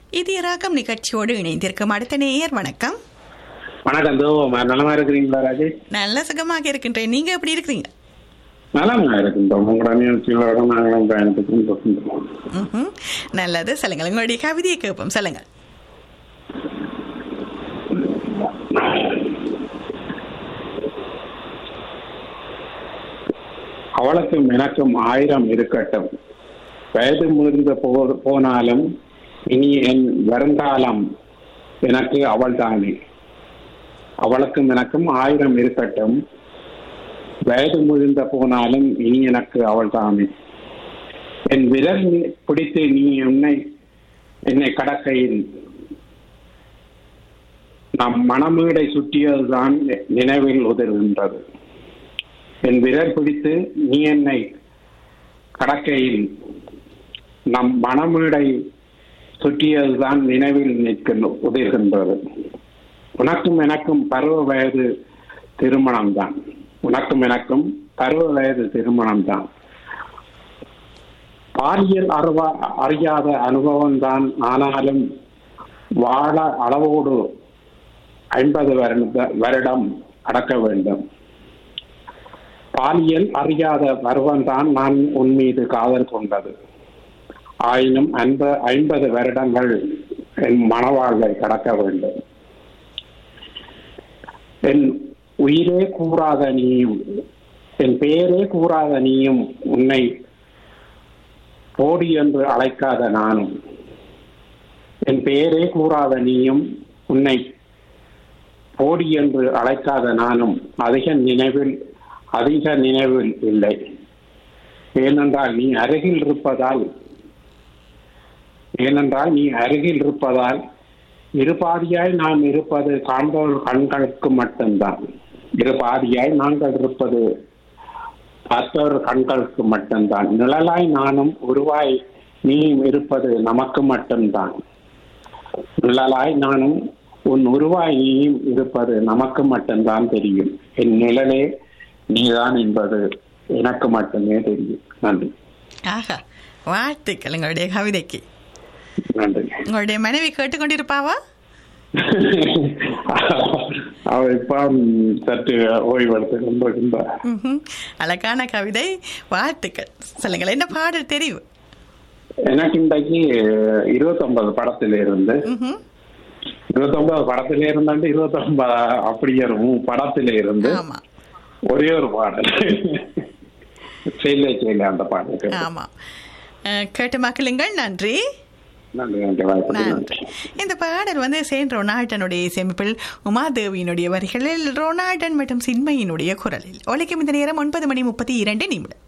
இது ராகம் நிகழ்ச்சியோடு இணைந்திருக்கும் அடுத்த நேயர் வணக்கம் வணக்கம் தோ நலமா இருக்கிறீங்களா ராஜேஷ் நல்ல சுகமாக இருக்கின்றேன் நீங்க எப்படி இருக்கிறீங்க நலமா இருக்கின்றோம் உங்களோட நிகழ்ச்சிகளோட நாங்களும் பயணத்துக்கும் இருக்கின்றோம் ம்ஹும். நல்லது சொல்லுங்கள் உங்களுடைய கவிதையை கேட்போம் சொல்லுங்கள் அவளுக்கும் எனக்கும் ஆயிரம் இருக்கட்டும் வயது முதிர்ந்த போ போனாலும் இனி என் வருங்காலம் எனக்கு அவள்தானே அவளுக்கும் எனக்கும் ஆயிரம் இருக்கட்டும் வயது முதிர்ந்த போனாலும் இனி எனக்கு அவள்தானே என் விரல் நீ- பிடித்து நீ உன்னை என்னை கடக்கையில் நம் மணமீடை சுற்றியதுதான் நினைவில் உதிர்கின்றது என் விரல் பிடித்து நீ என்னை கடக்கையில் நம் மணமீடை சுற்றியதுதான் நினைவில் நிற்கின்ற உதிர்கின்றது உனக்கும் எனக்கும் பருவ வயது திருமணம்தான் உனக்கும் எனக்கும் பருவ வயது திருமணம்தான் பாலியல் அருவா அறியாத அனுபவம்தான் ஆனாலும் வாழ அளவோடு ஐம்பது வருட வருடம் அடக்க வேண்டும் பாலியல் அறியாத பருவம்தான் நான் உன் மீது காதல் கொண்டது ஆயினும் அன்ப ஐம்பது வருடங்கள் என் மனவாழ்வை கடக்க வேண்டும் என் உயிரே கூறாத நீயும் என் பெயரே கூறாத நீயும் உன்னை போடி என்று அழைக்காத நானும் என் பெயரே கூறாத நீயும் உன்னை போடி என்று அழைக்காத நானும் அதிக நினைவில் அதிக நினைவில் இல்லை ஏனென்றால் நீ அருகில் இருப்பதால் ஏனென்றால் நீ அருகில் இருப்பதால் இருபாதியாய் நாம் இருப்பது காண்பவர் கண்களுக்கு மட்டும்தான் இருபாதியாய் நாங்கள் இருப்பது பார்த்தவர் கண்களுக்கு மட்டும்தான் நிழலாய் நானும் உருவாய் நீயும் இருப்பது நமக்கு மட்டும்தான் நிழலாய் நானும் உன் உருவாய் நீயும் இருப்பது நமக்கு மட்டும்தான் தெரியும் என் நிழலே நீதான் என்பது எனக்கு மட்டுமே தெரியும் நன்றி ஆஹா வாழ்த்துக்கள் உங்களுடைய கவிதைக்கு நன்றி உங்களுடைய மனைவி கேட்டுக்கொண்டிருப்பாவா அவர் இப்ப சற்று ஓய்வெடுத்துக் கொண்டிருக்கின்றார் ம்ஹும். அழகான கவிதை வாழ்த்துக்கள் சொல்லுங்கள் என்ன பாடல் தெரிவு எனக்கு இன்றைக்கு இருபத்தொன்பது படத்துல இருந்து ம்ஹும். இருபத்தொன்பது படத்துல இருந்தாண்டு இருபத்தொன்பது அப்படியே இருக்கும் படத்துல இருந்து ஆமா ஒரே ஒரு பாடல் செய்யல செய்யல அந்த பாடல் ஆமா அஹ், கேட்டு மக்களுங்கள் நன்றி நன்றி நன்றி வாய்ப்பு நன்றி நன்றி இந்த பாடல் வந்து சேன் ரொனால்டனுடைய இசையமைப்பில் உமாதேவியினுடைய வரிகளில் ரொனால்டன் மற்றும் சின்மையினுடைய குரலில் ஒலிக்கும் இந்த நேரம் ஒன்பது மணி முப்பத்தி இரண்டு நிமிடம்